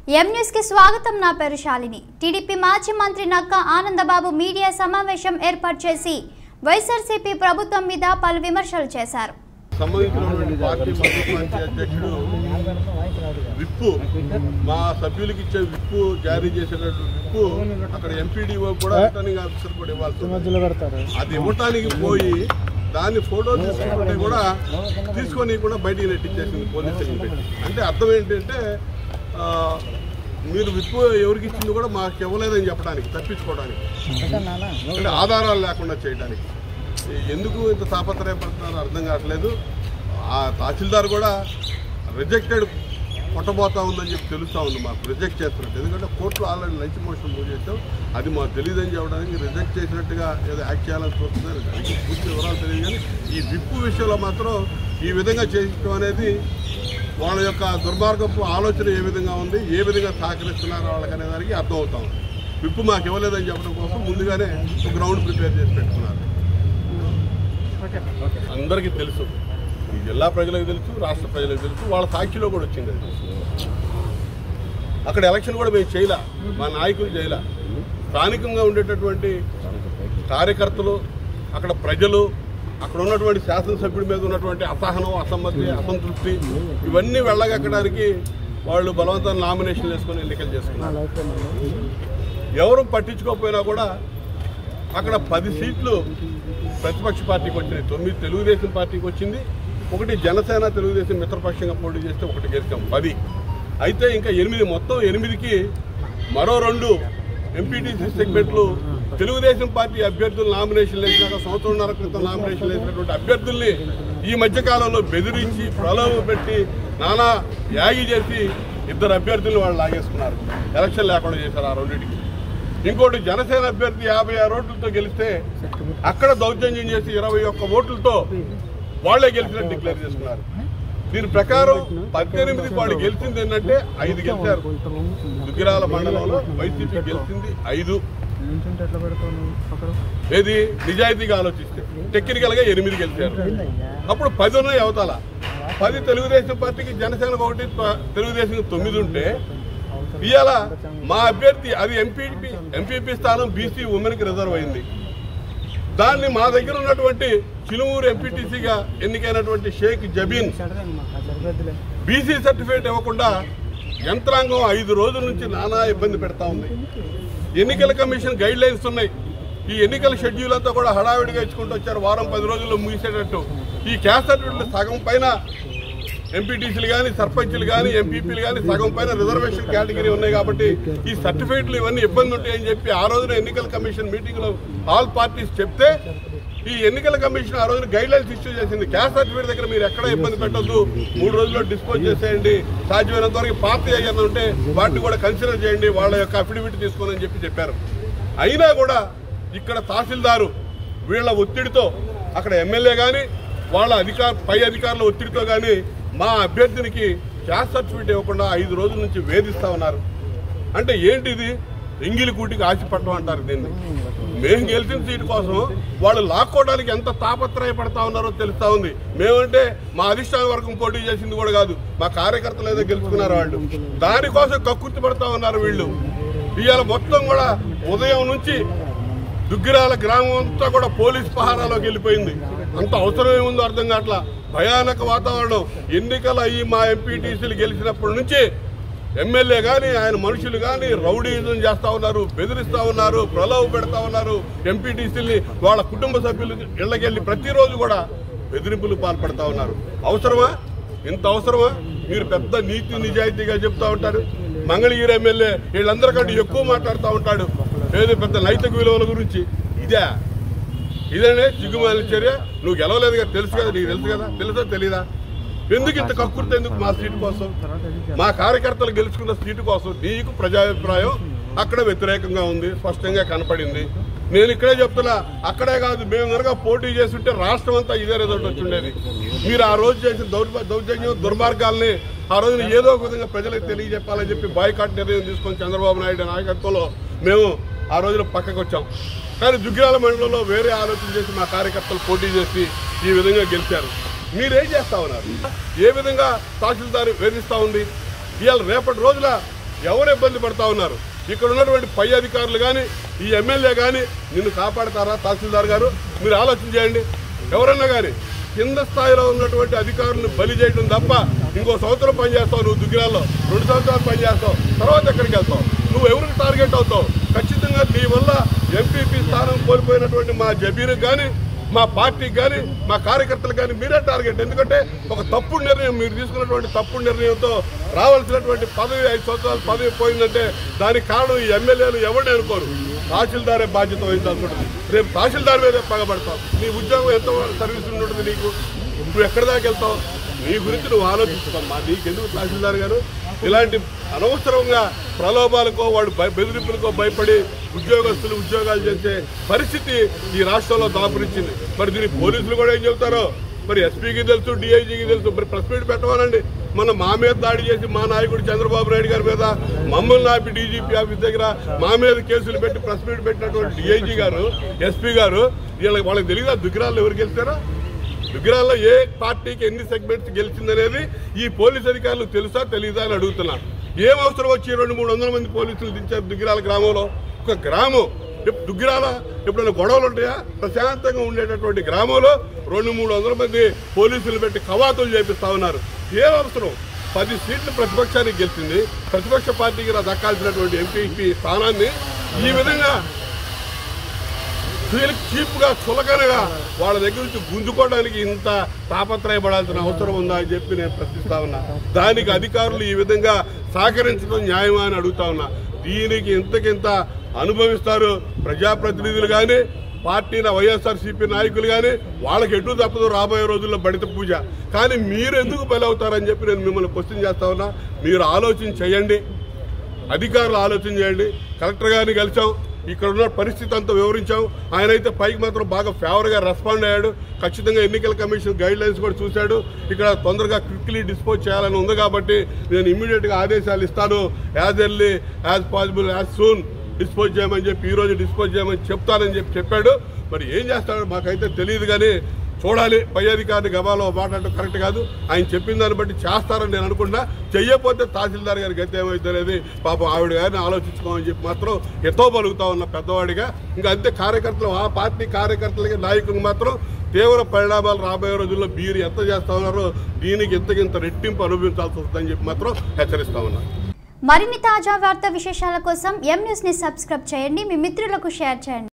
M news కి స్వాగతం నా పేరు శాలిని టీడీపీ మాజీ మంత్రి నక్క ఆనందబాబు మీడియా సమావేశం ఏర్పాటు చేసి వైఎస్ఆర్సీపీ ప్రభుత్వం మీద పలు విమర్శలు చేశారు సంబంధించినటువంటి పార్టీ ప్రభుత్వానికి అధ్యక్షుడు విప్పు మా సభ్యులకి ఇచ్చే విప్పు జారీ చేసేటటువంటి విప్పు అక్కడ ఎంపీడీఓ కూడా రిటర్నింగ్ ఆఫీసర్ కూడా ఇవ్వాల్సి ఉంది. మధ్యలో పెడతారు అది ఇవ్వటానికి పోయి దాన్ని ఫోటో తీసుకుంటే కూడా తీసుకొని కూడా బయటికి నెట్టించేసింది పోలీస్ స్టేషన్ పెట్టి అంటే అర్థం ఏంటంటే ఆ, మీరు విప్పు ఎవరికి ఇచ్చింది కూడా మాకు ఇవ్వలేదని చెప్పడానికి తప్పించుకోవడానికి అంటే ఆధారాలు లేకుండా చేయడానికి ఎందుకు ఇంత తాపత్రయపడుతున్నారో అర్థం కావట్లేదు ఆ తహసీల్దార్ కూడా రిజెక్టెడ్ కొట్టబోతా ఉందని చెప్పి తెలుస్తూ ఉంది మాకు రిజెక్ట్ చేస్తున్నట్టు ఎందుకంటే కోర్టులో ఆల్రెడీ లంచ్ మోషన్ మూవ్ చేసాం అది మాకు తెలియదని చెప్పడానికి రిజెక్ట్ చేసినట్టుగా ఏదో యాక్ట్ చేయాలని చూస్తున్నారు దానికి పూర్తి వివరాలు తెలియదు కానీ ఈ విప్పు విషయంలో మాత్రం ఈ విధంగా చేయడం అనేది వాళ్ళ యొక్క దుర్మార్గపు ఆలోచన ఏ విధంగా ఉంది ఏ విధంగా సహకరిస్తున్నారు వాళ్ళకనే దానికి అర్థం అవుతా ఉంది విప్పు మాకు ఇవ్వలేదని చెప్పడం కోసం ముందుగానే గ్రౌండ్ ప్రిపేర్ చేసి పెట్టుకున్నారు అందరికీ తెలుసు ఈ జిల్లా ప్రజలకు తెలుసు రాష్ట్ర ప్రజలకు తెలుసు వాళ్ళ సాక్షిలో కూడా వచ్చింది అది అక్కడ ఎలక్షన్ కూడా మేము చేయలే మా నాయకులు చేయలే స్థానికంగా ఉండేటటువంటి కార్యకర్తలు అక్కడ ప్రజలు అక్కడ ఉన్నటువంటి శాసనసభ్యుడి మీద ఉన్నటువంటి అసహనం అసమ్మతి అసంతృప్తి ఇవన్నీ వెళ్ళగక్కడానికి వాళ్ళు బలవంతం నామినేషన్ వేసుకొని ఎన్నికలు చేసుకున్నారు ఎవరు పట్టించుకోకపోయినా కూడా అక్కడ పది సీట్లు ప్రతిపక్ష పార్టీకి వచ్చినాయి తొమ్మిది తెలుగుదేశం పార్టీకి వచ్చింది ఒకటి జనసేన తెలుగుదేశం మిత్రపక్షంగా పోటీ చేస్తే ఒకటి గెలిచాం పది అయితే ఇంకా ఎనిమిది మొత్తం ఎనిమిదికి మరో రెండు ఎంపీటీసీ సెగ్మెంట్లు తెలుగుదేశం పార్టీ అభ్యర్థులు నామినేషన్ వేసినాక సంవత్సరంన్నర క్రితం నామినేషన్ వేసినటువంటి అభ్యర్థుల్ని ఈ మధ్యకాలంలో బెదిరించి ప్రలోభ పెట్టి నానా యాగి చేసి ఇద్దరు అభ్యర్థులు వాళ్ళు లాగేసుకున్నారు ఎలక్షన్ లేకుండా చేశారు ఆ రెండింటికి ఇంకోటి జనసేన అభ్యర్థి యాభై ఆరు ఓట్లతో గెలిస్తే అక్కడ దౌర్జన్యం చేసి ఇరవై ఒక్క ఓట్లతో వాళ్లే గెలిచినట్టు డిక్లేర్ చేసుకున్నారు దీని ప్రకారం పద్దెనిమిది వాళ్ళు గెలిచింది ఏంటంటే ఐదు గెలిచారు దుగ్గిరాల మండలంలో వైసీపీ గెలిచింది ఐదు నుంచుంటే ఎట్లా పెడతావు అక్కడ ఏది నిజాయితీగా ఆలోచిస్తే టెక్నికల్ గా ఎనిమిది గెలిచారు అప్పుడు పది ఉన్నాయి అవతల పది తెలుగుదేశం పార్టీకి జనసేనకు ఒకటి త- తెలుగుదేశం తొమ్మిది ఉంటే ఇవాళ మా అభ్యర్థి అది ఎంపీపీ ఎంపీపీ స్థానం బీసీ ఉమెన్కి రిజర్వ్ అయింది దాన్ని మా దగ్గర ఉన్నటువంటి చిలుమూరు ఎంపీటీసీగా ఎన్నికైనటువంటి షేక్ జబీన్ సరిపోద్దులే బీసీ సర్టిఫికేట్ ఇవ్వకుండా యంత్రాంగం ఐదు రోజుల నుంచి నానా ఇబ్బంది పెడతా ఉంది ఎన్నికల కమిషన్ గైడ్ లైన్స్ ఉన్నాయి ఈ ఎన్నికల షెడ్యూల్ అంతా కూడా హడావిడిగా ఇచ్చుకుంటూ వచ్చారు వారం పది రోజుల్లో ముగిసేటట్టు ఈ క్యాస్ట్ సర్టిఫికేట్లు సగం పైన ఎంపీటీసీలు కానీ సర్పంచ్లు కానీ ఎంపీపీలు కానీ సగం పైన రిజర్వేషన్ కేటగిరీ ఉన్నాయి కాబట్టి ఈ సర్టిఫికేట్లు ఇవన్నీ ఇబ్బంది ఉంటాయని చెప్పి ఆ రోజున ఎన్నికల కమిషన్ మీటింగ్లో ఆల్ పార్టీస్ చెప్తే ఈ ఎన్నికల కమిషన్ ఆ రోజున గైడ్ లైన్స్ ఇష్యూ చేసింది క్యాస్ట్ సర్టిఫికేట్ దగ్గర మీరు ఎక్కడ ఇబ్బంది పెట్టొద్దు మూడు రోజుల్లో డిస్పోజ్ చేసేయండి సాధ్యమైనంత వరకు పార్టీ అయ్యాను ఉంటే వాటిని కూడా కన్సిడర్ చేయండి వాళ్ళ యొక్క అఫిడవిట్ తీసుకోనని చెప్పి చెప్పారు అయినా కూడా ఇక్కడ తహసీల్దారు వీళ్ళ ఒత్తిడితో అక్కడ ఎమ్మెల్యే కానీ వాళ్ళ అధికార పై అధికారుల ఒత్తిడితో కానీ మా అభ్యర్థినికి క్యాస్ట్ సర్టిఫికేట్ ఇవ్వకుండా ఐదు రోజుల నుంచి వేధిస్తా ఉన్నారు అంటే ఏంటిది ఎంగిలి కూటికి ఆశపడటం అంటారు దీన్ని మేము గెలిచిన సీటు కోసం వాళ్ళు లాక్కోవడానికి ఎంత తాపత్రయపడతా ఉన్నారో తెలుస్తా ఉంది మేమంటే మా అధిష్టాన వర్గం పోటీ చేసింది కూడా కాదు మా కార్యకర్తలు ఏదో గెలుచుకున్నారు వాళ్ళు దానికోసం కక్కుర్తి పడతా ఉన్నారు వీళ్ళు ఇవాళ మొత్తం కూడా ఉదయం నుంచి దుగ్గిరాల గ్రామం అంతా కూడా పోలీస్ పహారాలోకి వెళ్ళిపోయింది అంత అవసరం ఏముందో అర్థం కావట్లా భయానక వాతావరణం ఎన్నికలు అయ్యి మా ఎంపీటీసీలు గెలిచినప్పటి నుంచి ఎమ్మెల్యే కానీ ఆయన మనుషులు కానీ రౌడీజం చేస్తా ఉన్నారు బెదిరిస్తా ఉన్నారు ప్రలోభ పెడతా ఉన్నారు ఎంపీటీసీల్ని వాళ్ళ కుటుంబ సభ్యులు ఇళ్ళకెళ్ళి ప్రతిరోజు కూడా బెదిరింపులు పాల్పడతా ఉన్నారు అవసరమా ఇంత అవసరమా మీరు పెద్ద నీతి నిజాయితీగా చెప్తా ఉంటారు మంగళగిరి ఎమ్మెల్యే వీళ్ళందరికంటే ఎక్కువ మాట్లాడుతూ ఉంటాడు ఏదో పెద్ద నైతిక విలువల గురించి ఇదే ఇదేనే సిగ్గుమాలిన చర్య నువ్వు గెలవలేదు కదా తెలుసు కదా నీకు తెలుసు కదా తెలుసా తెలీదా ఎందుకు ఇంత కక్కుర్తి ఎందుకు మా సీటు కోసం మా కార్యకర్తలు గెలుచుకున్న సీటు కోసం నీకు ప్రజాభిప్రాయం అక్కడ వ్యతిరేకంగా ఉంది స్పష్టంగా కనపడింది నేను ఇక్కడే చెప్తున్నా అక్కడే కాదు మేము కనుక పోటీ చేస్తుంటే రాష్ట్రం అంతా ఇదే రిజల్ట్ వచ్చిండేది మీరు ఆ రోజు చేసిన దౌర్భ దౌర్జన్యం దుర్మార్గాల్ని ఆ రోజున ఏదో ఒక విధంగా ప్రజలకు తెలియజెప్పాలని చెప్పి బాయ్కాట్ నిర్ణయం తీసుకొని చంద్రబాబు నాయుడు నాయకత్వంలో మేము ఆ రోజున పక్కకు వచ్చాం కానీ దుగ్గిరాల మండలంలో వేరే ఆలోచన చేసి మా కార్యకర్తలు పోటీ చేసి ఈ విధంగా గెలిచారు మీరేం చేస్తా ఉన్నారు ఏ విధంగా తహసీల్దార్ వేధిస్తా ఉంది ఇవాళ రేపటి రోజుల ఎవరు ఇబ్బంది పడతా ఉన్నారు ఇక్కడ ఉన్నటువంటి పై అధికారులు కానీ ఈ ఎమ్మెల్యే కానీ నిన్ను కాపాడతారా తహసీల్దార్ గారు మీరు ఆలోచన చేయండి ఎవరన్నా కానీ కింద స్థాయిలో ఉన్నటువంటి అధికారులను బలి చేయడం తప్ప ఇంకో సంవత్సరం పనిచేస్తావు నువ్వు దుగ్గిరాల్లో రెండు సంవత్సరాలు పనిచేస్తావు తర్వాత ఎక్కడికి వెళ్తావు నువ్వు ఎవరికి టార్గెట్ అవుతావు ఖచ్చితంగా నీ వల్ల ఎంపీపీ స్థానం కోల్పోయినటువంటి మా జబీర్కి కానీ మా పార్టీకి కానీ మా కార్యకర్తలకు కానీ మీరే టార్గెట్ ఎందుకంటే ఒక తప్పుడు నిర్ణయం మీరు తీసుకున్నటువంటి తప్పుడు నిర్ణయంతో రావాల్సినటువంటి పదవి ఐదు సంవత్సరాల పదవి పోయిందంటే దానికి కారణం ఈ ఎమ్మెల్యేలు ఎవరిని అనుకోరు తహసీల్దారే బాధ్యత వహించాల్సి ఉంటుంది రేపు తహసీల్దార్ మీద పగబడతావు నీ ఉద్యోగం ఎంత సర్వీస్ ఉంటుంది నీకు నువ్వు ఎక్కడి దాకా వెళ్తావు నీ గురించి నువ్వు ఆలోచిస్తామ్మా నీకెందుకు తహసీల్దార్ గారు ఇలాంటి అనవసరంగా ప్రలోభాలకో వాడు భయ బెదిరింపులకో భయపడి ఉద్యోగస్తులు ఉద్యోగాలు చేసే పరిస్థితి ఈ రాష్ట్రంలో దాపురించింది మరి దీనికి పోలీసులు కూడా ఏం చెబుతారో మరి ఎస్పీకి తెలుసు డిఐజీకి తెలుసు మరి ప్రెస్ మీట్ పెట్టవాలండి మన మా మీద దాడి చేసి మా నాయకుడు చంద్రబాబు నాయుడు గారి మీద మమ్మల్ని ఆపి డీజీపీ ఆఫీస్ దగ్గర మా మీద కేసులు పెట్టి ప్రెస్ మీట్ పెట్టినటువంటి డిఐజీ గారు ఎస్పీ గారు వీళ్ళకి వాళ్ళకి తెలియదా దుగ్గిరాలు ఎవరు గెలిచారా విగ్రహాల్లో ఏ పార్టీకి ఎన్ని సెగ్మెంట్స్ గెలిచిందనేది ఈ పోలీస్ అధికారులు తెలుసా తెలీదా అని అడుగుతున్నా ఏం అవసరం వచ్చి రెండు మూడు వందల మంది పోలీసులు దించారు దుగ్గిరాల గ్రామంలో ఒక గ్రామం ఎప్- దుగ్గిరాల ఎప్పుడైనా గొడవలు ఉంటాయా ప్రశాంతంగా ఉండేటటువంటి గ్రామంలో రెండు మూడు వందల మంది పోలీసులు పెట్టి కవాతులు చేపిస్తా ఉన్నారు ఏం అవసరం పది సీట్లు ప్రతిపక్షానికి గెలిచింది ప్రతిపక్ష పార్టీకి రా దక్కాల్సినటువంటి ఎంపీ స్థానాన్ని ఈ విధంగా వీళ్ళకి చీప్గా చులకనగా వాళ్ళ దగ్గర నుంచి గుంజుకోవడానికి ఇంత తాపత్రయపడాల్సిన అవసరం ఉందా అని చెప్పి నేను ప్రశ్నిస్తా ఉన్నా దానికి అధికారులు ఈ విధంగా సహకరించడం న్యాయమా అని అడుగుతా ఉన్నా దీనికి ఇంతకింత అనుభవిస్తారు ప్రజాప్రతినిధులు కానీ పార్టీల వైఎస్ఆర్సీపీ నాయకులు కానీ వాళ్ళకి ఎటు తప్పదు రాబోయే రోజుల్లో బడిత పూజ కానీ మీరు ఎందుకు బలవుతారని చెప్పి నేను మిమ్మల్ని క్వశ్చన్ చేస్తా ఉన్నా మీరు ఆలోచన చేయండి అధికారులు ఆలోచన చేయండి కలెక్టర్ గారిని కలిసాం ఇక్కడ ఉన్న పరిస్థితి అంతా వివరించాం ఆయన అయితే పైకి మాత్రం బాగా ఫేవర్గా రెస్పాండ్ అయ్యాడు ఖచ్చితంగా ఎన్నికల కమిషన్ గైడ్ లైన్స్ కూడా చూశాడు ఇక్కడ తొందరగా క్విక్లీ డిస్పోజ్ చేయాలని ఉంది కాబట్టి నేను ఇమ్మీడియట్గా ఆదేశాలు ఇస్తాను as early as possible as soon dispose చేయమని చెప్పి ఈ రోజు డిస్పోజ్ చేయమని చెప్తానని చెప్పి చెప్పాడు మరి ఏం చేస్తాడో మాకైతే తెలియదు కానీ చూడాలి పై అధికారిని గబాలో మాట్లాడటం కరెక్ట్ కాదు ఆయన చెప్పిన దాన్ని బట్టి చేస్తారని నేను అనుకుంటున్నా చెయ్యకపోతే తహసీల్దార్ గారి గతి ఏమైతే అనేది పాపం ఆవిడ గారిని ఆలోచించుకోమని చెప్పి మాత్రం ఎతో పలుకుతా ఉన్న పెద్దవాడిగా ఇంకా అంతే కార్యకర్తలు ఆ పార్టీ కార్యకర్తలకి నాయకులకు మాత్రం తీవ్ర పరిణామాలు రాబోయే రోజుల్లో బీరు ఎంత చేస్తా ఉన్నారో దీనికి ఇంతకింత రెట్టింపు అనుభవించాల్సి వస్తుందని చెప్పి మాత్రం హెచ్చరిస్తా ఉన్నా మరిన్ని తాజా వార్తా విశేషాల కోసం ఎం న్యూస్ని సబ్స్క్రైబ్ చేయండి మీ మిత్రులకు షేర్ చేయండి